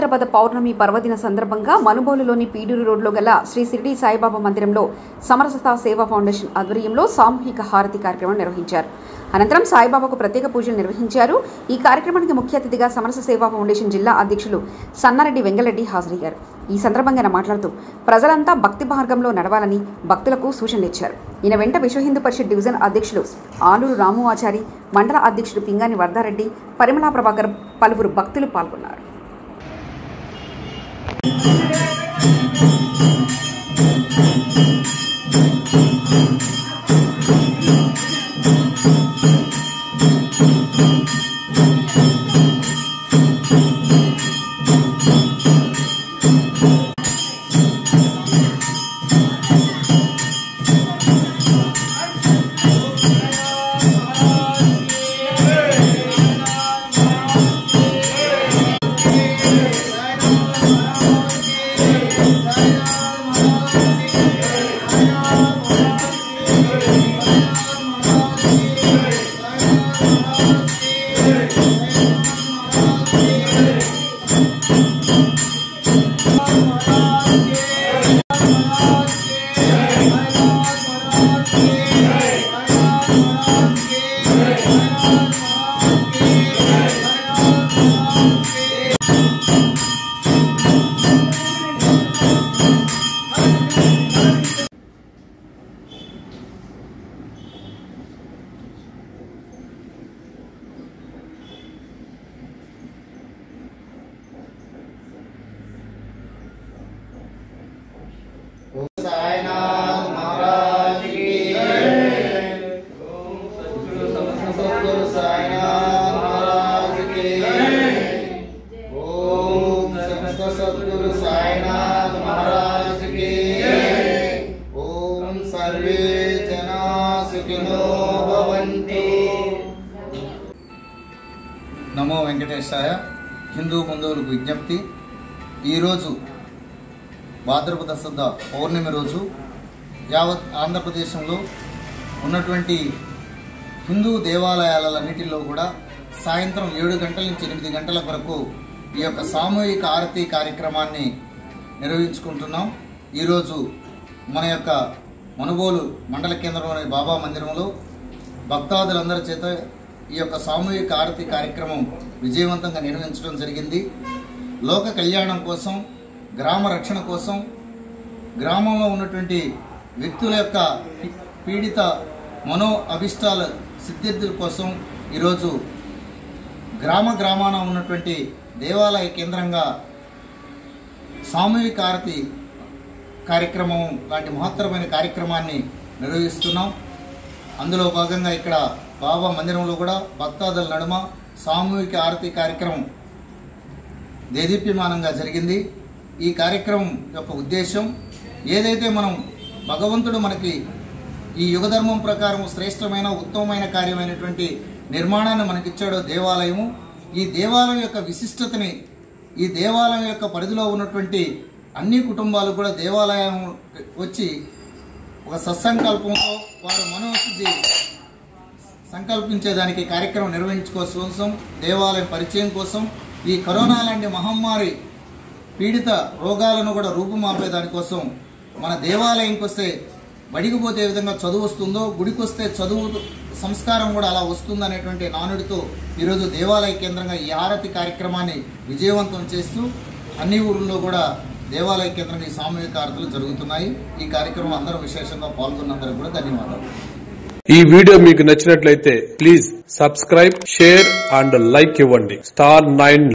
భాద్రపద పౌర్ణమి పర్వదిన సందర్భంగా మనుబోలులోని పీడూరు రోడ్లో గల శ్రీ సిరిడి సాయిబాబా మందిరంలో సమరసత సేవా ఫౌండేషన్ ఆధ్వర్యంలో సామూహిక హారతి కార్యక్రమం నిర్వహించారు అనంతరం సాయిబాబాకు ప్రత్యేక పూజలు నిర్వహించారు ఈ కార్యక్రమానికి ముఖ్య అతిథిగా సమరస సేవా ఫౌండేషన్ జిల్లా అధ్యక్షులు సన్నారెడ్డి వెంగళరెడ్డి హాజరయ్యారు ఈ సందర్భంగా ఆయన మాట్లాడుతూ ప్రజలంతా భక్తి మార్గంలో నడవాలని భక్తులకు సూచనలు ఇచ్చారు ఈయన వెంట విశ్వ హిందూ పరిషత్ డివిజన్ అధ్యక్షులు ఆలూరు రాము ఆచారి మండల అధ్యక్షుడు పింగాని వర్ధారెడ్డి పరిమళా ప్రభాకర్ పలువురు భక్తులు పాల్గొన్నారు साईनाथ महाराज की जय ओम सद्गुरु साईनाथ महाराज की जय ओम समस्त सद्गुरु साईनाथ महाराज की जय ओम सर्वे जना सुखिनो भवन्तु నమో వెంకటేశాయ హిందూ బంధువులకు విజ్ఞప్తి ఈరోజు భాద్రపద శుద్ధ పౌర్ణమి రోజు యావత్ ఆంధ్రప్రదేశంలో ఉన్నటువంటి హిందూ దేవాలయాలన్నిటిలో కూడా సాయంత్రం ఏడు గంటల నుంచి ఎనిమిది గంటల వరకు ఈ యొక్క సామూహిక ఆరతి కార్యక్రమాన్ని నిర్వహించుకుంటున్నాం ఈరోజు మన యొక్క మనుబోలు మండల కేంద్రంలోని బాబా మందిరంలో భక్తాదులందరి చేత ఈ యొక్క సామూహిక ఆరతి కార్యక్రమం విజయవంతంగా నిర్వహించడం జరిగింది లోక కళ్యాణం కోసం గ్రామ రక్షణ కోసం గ్రామంలో ఉన్నటువంటి వ్యక్తుల యొక్క పీ- పీడిత మనో అభిష్టాల సిద్ధిద్దుల కోసం ఈరోజు గ్రామ గ్రామాన ఉన్నటువంటి దేవాలయ కేంద్రంగా సామూహిక ఆరతి కార్యక్రమం లాంటి మహత్తరమైన కార్యక్రమాన్ని నిర్వహిస్తున్నాం అందులో భాగంగా ఇక్కడ బాబా మందిరంలో కూడా భక్తాదుల నడుమ సామూహిక ఆరతి కార్యక్రమం దేదీప్యమానంగా జరిగింది ఈ కార్యక్రమం యొక్క ఉద్దేశం ఏదైతే మనం భగవంతుడు మనకి ఈ యుగధర్మం ప్రకారం శ్రేష్టమైన ఉత్తమమైన కార్యమైనటువంటి నిర్మాణాన్ని మనకిచ్చాడో దేవాలయము ఈ దేవాలయం యొక్క విశిష్టతని ఈ దేవాలయం యొక్క పరిధిలో ఉన్నటువంటి అన్ని కుటుంబాలు కూడా దేవాలయం వచ్చి ఒక సత్సంకల్పంతో వారు మనోశుద్ధి సంకల్పించేదానికి కార్యక్రమం నిర్వహించుకోసం దేవాలయం పరిచయం కోసం ఈ కరోనా లాంటి మహమ్మారి పీడిత రోగాలను కూడా రూపుమాపే దానికోసం మన దేవాలయంకి వస్తే బడికి పోతే ఏ విధంగా చదువు వస్తుందో గుడికి వస్తే చదువు సంస్కారం కూడా అలా వస్తుందనేటువంటి నానుడితో ఈరోజు దేవాలయ కేంద్రంగా ఈ ఆరతి కార్యక్రమాన్ని విజయవంతం చేస్తూ అన్ని ఊర్లలో కూడా దేవాలయ కేంద్రంగా ఈ సామూహిక ఆరతులు జరుగుతున్నాయి ఈ కార్యక్రమం అందరూ విశేషంగా పాల్గొన్నందరికీ కూడా ధన్యవాదాలు ఈ వీడియో మీకు నచ్చినట్లయితే please subscribe share and like ఇవ్వండి స్టార్ నైన్